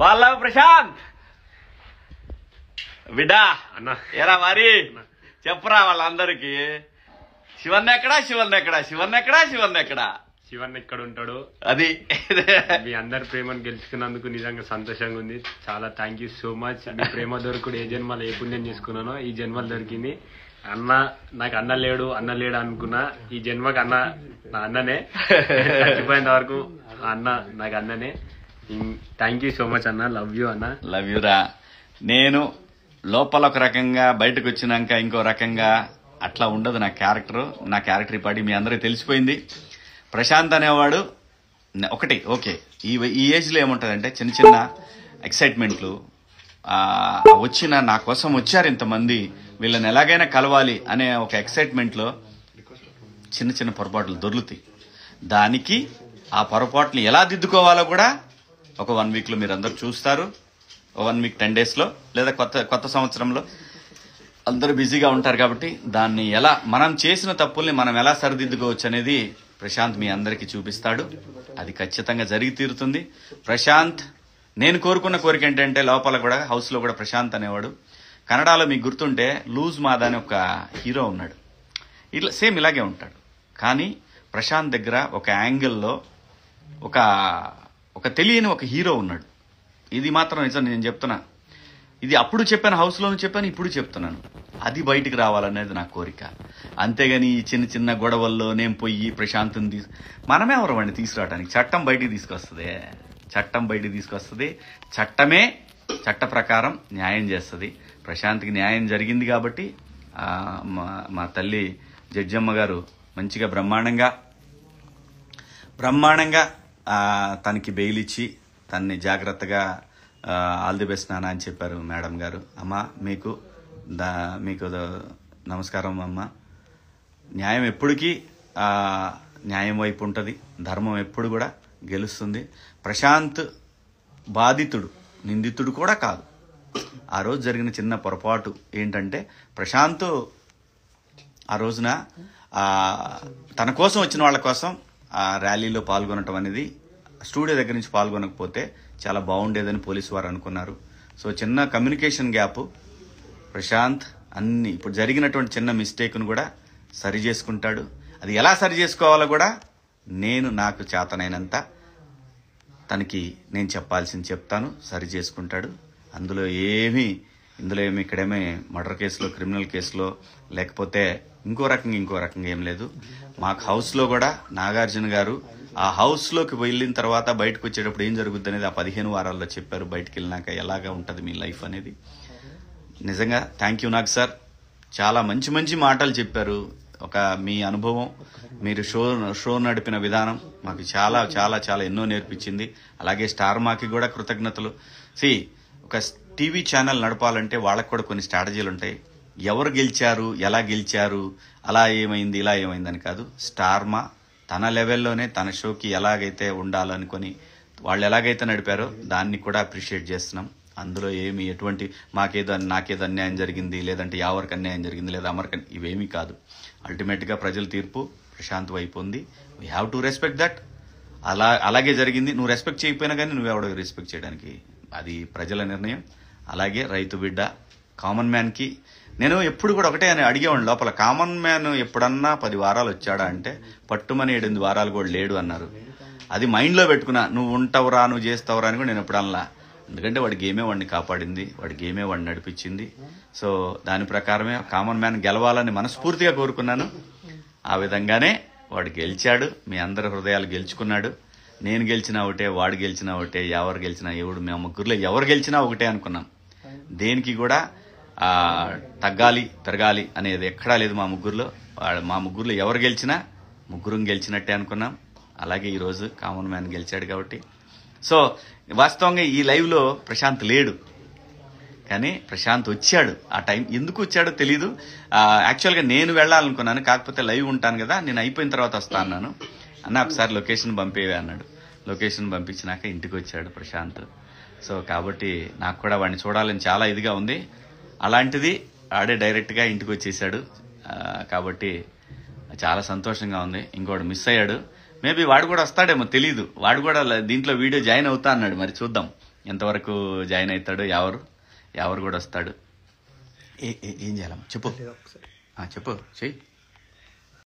వాళ్ళ ప్రశాంత్ బిడ్డా అన్న ఎరా మరి చెప్పరా వాళ్ళందరికి శివన్ ఎక్కడా శివన్ ఎక్కడా శివన్ ఎక్కడా శివన్ ఎక్కడా శివన్ ఎక్కడ ఉంటాడు అది మీ అందరి ప్రేమను గెలుచుకున్నందుకు నిజంగా సంతోషంగా ఉంది చాలా థ్యాంక్ యూ సో మచ్ మీ ప్రేమ దొరకడు ఏ జన్మలో ఏ పుణ్యం చేసుకున్నానో ఈ జన్మలు దొరికింది అన్న నాకు అన్న లేడు అన్న లేడు అనుకున్నా ఈ జన్మకి అన్న నా అన్ననే చచ్చిపోయేంత వరకు ఆ అన్న నాకు అన్ననే థ్యాంక్ యూ సో మచ్ అన్న లవ్ యూ అన్న లవ్ యూరా నేను లోపల ఒక రకంగా బయటకు వచ్చినాక ఇంకో రకంగా అట్లా ఉండదు నా క్యారెక్టర్ నా క్యారెక్టర్ ఈ పాటి మీ అందరికీ తెలిసిపోయింది ప్రశాంత్ అనేవాడు న- ఒకటి ఓకే ఈ ఈ ఏజ్లో ఏముంటుందంటే చిన్న చిన్న ఎక్సైట్మెంట్లు ఆ, వచ్చిన నా కోసం వచ్చారు ఇంతమంది వీళ్ళని ఎలాగైనా కలవాలి అనే ఒక ఎక్సైట్మెంట్లో చిన్న చిన్న పొరపాట్లు దొర్లుతాయి దానికి ఆ పొరపాట్లు ఎలా దిద్దుకోవాలో కూడా ఒక వన్ వీక్లో మీరు అందరు చూస్తారు వన్ వీక్ టెన్ డేస్లో లేదా కొత్త కొత్త సంవత్సరంలో అందరూ బిజీగా ఉంటారు కాబట్టి దాన్ని ఎలా మనం చేసిన తప్పుల్ని మనం ఎలా సరిదిద్దుకోవచ్చు అనేది ప్రశాంత్ మీ అందరికీ చూపిస్తాడు అది ఖచ్చితంగా జరిగి తీరుతుంది ప్రశాంత్ నేను కోరుకున్న కోరిక ఏంటంటే లోపల కూడా హౌస్లో కూడా ప్రశాంత్ అనేవాడు కన్నడలో మీకు గుర్తుంటే లూజ్ మాదా అని ఒక హీరో ఉన్నాడు ఇట్లా సేమ్ ఇలాగే ఉంటాడు కానీ ప్రశాంత్ దగ్గర ఒక యాంగిల్లో ఒక ఒక తెలియని ఒక హీరో ఉన్నాడు ఇది మాత్రం నిజం నేను చెప్తున్నా ఇది అప్పుడు చెప్పాను హౌస్లోనూ చెప్పాను ఇప్పుడు చెప్తున్నాను అది బయటికి రావాలనేది నా కోరిక అంతేగాని ఈ చిన్న చిన్న గొడవల్లో నేను పోయి ప్రశాంతం తీసు మనమే ఎవరమండి తీసుకురావడానికి చట్టం బయటికి తీసుకొస్తుంది చట్టం బయటికి తీసుకొస్తుంది చట్టమే చట్ట ప్రకారం న్యాయం చేస్తుంది ప్రశాంత్కి న్యాయం జరిగింది కాబట్టి ఆ, మా మా తల్లి జడ్జమ్మ గారు మంచిగా బ్రహ్మాండంగా బ్రహ్మాండంగా ఆ, తనకి బెయిల్ ఇచ్చి తన్ని జాగ్రత్తగా ఆ, ఆల్ ది బెస్ట్ నాన్న అని చెప్పారు మేడం గారు అమ్మ మీకు దా మీకు ద- నమస్కారం అమ్మ న్యాయం ఎప్పటికీ ఆ, న్యాయం వైపు ఉంటుంది ధర్మం ఎప్పుడు కూడా గెలుస్తుంది ప్రశాంత్ బాధితుడు నిందితుడు కూడా కాదు ఆ రోజు జరిగిన చిన్న పొరపాటు ఏంటంటే ప్రశాంత్ ఆ రోజున ఆ, తన కోసం వచ్చిన వాళ్ళ కోసం ఆ ర్యాలీలో పాల్గొనటం అనేది స్టూడియో దగ్గర నుంచి పాల్గొనకపోతే చాలా బాగుండేదని పోలీసు వారు అనుకున్నారు సో చిన్న కమ్యూనికేషన్ గ్యాప్ ప్రశాంత్ అన్ని ఇప్పుడు జరిగినటువంటి చిన్న మిస్టేక్ను కూడా సరి చేసుకుంటాడు అది ఎలా సరి చేసుకోవాలో కూడా నేను నాకు చేతనైనంత తనకి నేను చెప్పాల్సింది చెప్తాను సరి చేసుకుంటాడు అందులో ఏమీ ఇందులో ఏమి ఇక్కడేమీ మర్డర్ కేసులో క్రిమినల్ కేసులో లేకపోతే ఇంకో రకంగా ఇంకో రకంగా ఏం లేదు మాకు హౌస్లో కూడా నాగార్జున గారు ఆ హౌస్లోకి వెళ్ళిన తర్వాత బయటకు వచ్చేటప్పుడు ఏం జరుగుద్ది అనేది ఆ పదిహేను వారాల్లో చెప్పారు బయటకు వెళ్ళినాక ఎలాగా ఉంటుంది మీ లైఫ్ అనేది నిజంగా థ్యాంక్ యూ నాకు సార్ చాలా మంచి మంచి మాటలు చెప్పారు ఒక మీ అనుభవం మీరు షో షో నడిపిన విధానం మాకు చాలా చాలా చాలా ఎన్నో నేర్పించింది అలాగే స్టార్ మాకి కూడా కృతజ్ఞతలు సి ఒక టీవీ ఛానల్ నడపాలంటే వాళ్ళకు కూడా కొన్ని స్ట్రాటజీలు ఉంటాయి ఎవరు గెలిచారు ఎలా గెలిచారు అలా ఏమైంది ఇలా ఏమైంది అని కాదు స్టార్ మా తన లెవెల్లోనే తన షోకి ఎలాగైతే ఉండాలనుకొని వాళ్ళు ఎలాగైతే నడిపారో దాన్ని కూడా అప్రిషియేట్ చేస్తున్నాం అందులో ఏమి ఎటువంటి మాకేదో నాకేదో అన్యాయం జరిగింది లేదంటే ఎవరికి అన్యాయం జరిగింది లేదా అమరికి అన్- ఇవేమీ కాదు అల్టిమేట్గా ప్రజల తీర్పు ప్రశాంత్ వైపు ఉంది we have to respect that అలా అలాగే జరిగింది నువ్వు రెస్పెక్ట్ చేయకపోయినా కానీ నువ్వెవడో రెస్పెక్ట్ చేయడానికి అది ప్రజల నిర్ణయం అలాగే రైతు బిడ్డ కామన్ మ్యాన్కి నేను ఎప్పుడు కూడా ఒకటే అని అడిగేవాడిని లోపల కామన్ మ్యాన్ ఎప్పుడన్నా పది వారాలు వచ్చాడా అంటే పట్టుమని ఏడెనిమిది వారాలు కూడా లేడు అన్నారు అది మైండ్లో పెట్టుకున్నా నువ్వు ఉంటావురా నువ్వు చేస్తావురా అని కూడా నేను ఎప్పుడు అనలా ఎందుకంటే వాడి గేమే వాడిని కాపాడింది వాడి గేమే వాడిని నడిపించింది సో దాని ప్రకారమే కామన్ మ్యాన్ గెలవాలని మనస్ఫూర్తిగా కోరుకున్నాను ఆ విధంగానే వాడు గెలిచాడు మీ అందరి హృదయాలు గెలుచుకున్నాడు నేను గెలిచినా ఒకటే వాడు గెలిచినా ఒకటే ఎవరు గెలిచినా ఎవడు మేము ముగ్గురులో ఎవరు గెలిచినా ఒకటే అనుకున్నాం దేనికి కూడా ఆ, తగ్గాలి పెరగాలి అనేది ఎక్కడా లేదు మా ముగ్గురులో వాడు- మా ముగ్గురులో ఎవరు గెలిచినా ముగ్గురం గెలిచినట్టే అనుకున్నాం అలాగే ఈరోజు కామన్ మ్యాన్ గెలిచాడు కాబట్టి సో వాస్తవంగా ఈ లైవ్లో ప్రశాంత్ లేడు కానీ ప్రశాంత్ వచ్చాడు ఆ టైం ఎందుకు వచ్చాడో తెలీదు ఆ, యాక్చువల్గా నేను వెళ్ళాలనుకున్నాను కాకపోతే లైవ్ ఉంటాను కదా నేను అయిపోయిన తర్వాత వస్తా అన్నాను అన్న ఒకసారి లొకేషన్ పంపేవే అన్నాడు లొకేషన్ పంపించినాక ఇంటికి వచ్చాడు ప్రశాంత్ సో కాబట్టి నాకు కూడా వాడిని చూడాలని చాలా ఇదిగా ఉంది అలాంటిది ఆడే డైరెక్ట్గా ఇంటికి వచ్చేసాడు ఆ, కాబట్టి చాలా సంతోషంగా ఉంది ఇంకోటి మిస్ అయ్యాడు మేబీ వాడు కూడా వస్తాడేమో తెలీదు వాడు కూడా ల- దీంట్లో వీడియో జాయిన్ అవుతా అన్నాడు మరి చూద్దాం ఎంతవరకు జాయిన్ అవుతాడు ఎవరు ఎవరు కూడా వస్తాడు ఏ ఏ- ఏం చేయాలమ్మా చెప్పు లేదా ఒకసారి ఆ, చెప్పు చెయ్యి